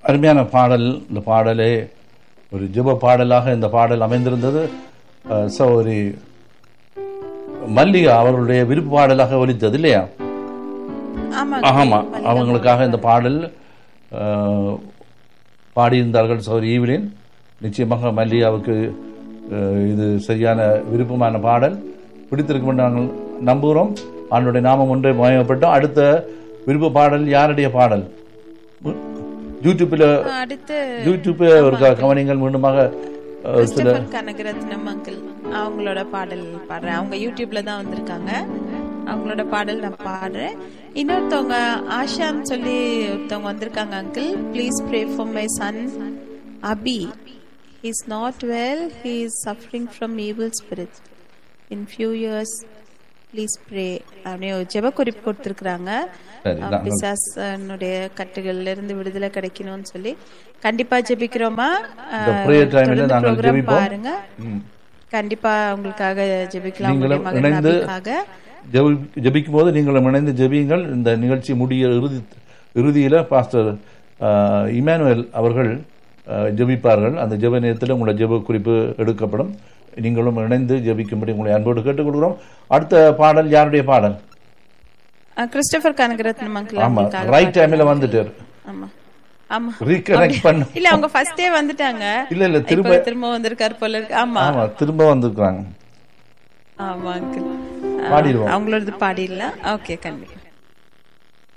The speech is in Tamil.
அருமையான பாடல் இந்த பாடலே ஒரு ஜெப பாடலாக இந்த பாடல் அமைந்திருந்தது அஹ், சகோதரி மல்லிகா அவர்களுடைய விருப்ப பாடலாக ஒலித்தது இல்லையா ஆமாங்க ஆமா அவங்களுக்காக இந்த பாடல் அஹ், பாடியிருந்தார்கள் சௌரி ஈவிலின் நிச்சயமாக மல்லிகாவுக்கு அஹ், இது சரியான விருப்பமான பாடல் பிடித்திருக்கும் என்று நாங்கள் நம்புகிறோம் ஆண்டுடைய நாமம் ஒன்றை மயப்பட்டோம் அடுத்த விருப்ப பாடல் யாருடைய பாடல் உ- யூடியூப்பில் அடுத்து யூடியூப்பை ஒரு க- கவனிங்கள் மீண்டுமாக அஹ், சில கிறிஸ்டபர் கனகரத்னம் அங்கிள் அவங்களோட பாடல் பாடுறேன் அவங்க யூடியூப்ல தான் வந்திருக்காங்க அவங்களோட பாடல் நான் பாடுறேன் இன்னொருத்தவங்க ஆஷான்னு சொல்லி ஒருத்தவங்க வந்திருக்காங்க uncle please pray for my son Abhi is not well he is suffering from evil spirit in few years please pray அப்படின்னு ஒரு ஜெப குறிப்பு கொடுத்துருக்குறாங்க சரி, நாங்கள் பிசாசனுடைய கட்டுகள்ல இருந்து விடுதலை கிடைக்கணும்னு சொல்லி கண்டிப்பா ஜெபிக்கிறோமா இந்த prayer time ல தொடர்ந்து நாங்கள் program ஜெபிப்போம். பாருங்க ம். கண்டிப்பா உங்களுக்காக ஜெபிக்கலாம் நீங்களும் உங்களுடைய மகன் இணைந்து நபிக்காக ஜெபி- ஜெபிக்கும் போது நீங்களும் இணைந்து ஜெபியுங்கள் இந்த நிகழ்ச்சி முடிய இறுதி இறுதியில் பாஸ்டர் ஆஹ், இமானுவேல் அவர்கள் ஆஹ், ஜெபிப்பார்கள் அந்த ஜெப நேரத்தில் உங்களோட ஜெப குறிப்பு எடுக்கப்படும் நீங்களும் இணைந்து ஜெபிக்கும்படி உங்களை அன்போடு கேட்டுக்கொள்கிறோம் அடுத்த பாடல் யாருடைய பாடல் அஹ், கிறிஸ்டபர் கனகரத்னம் அங்கிள் ஆமா உங்களுக்காக ரைட் டைம்ல வந்துட்டார் ஆமா ஆமா ரீகனெக்ட் பண்ண இல்ல அவங்க ஃபர்ஸ்டே வந்துட்டாங்க இல்ல இல்ல திரும்ப இப்போ திரும்ப வந்திருக்காரு போல இருக்கு ஆமா ஆமா திரும்ப வந்திருக்கிறாங்க ஆமா அங்கிள் பாடிடுவோம் அவங்களோடது பாடிடலாம் ஓகே கண்டிப்பா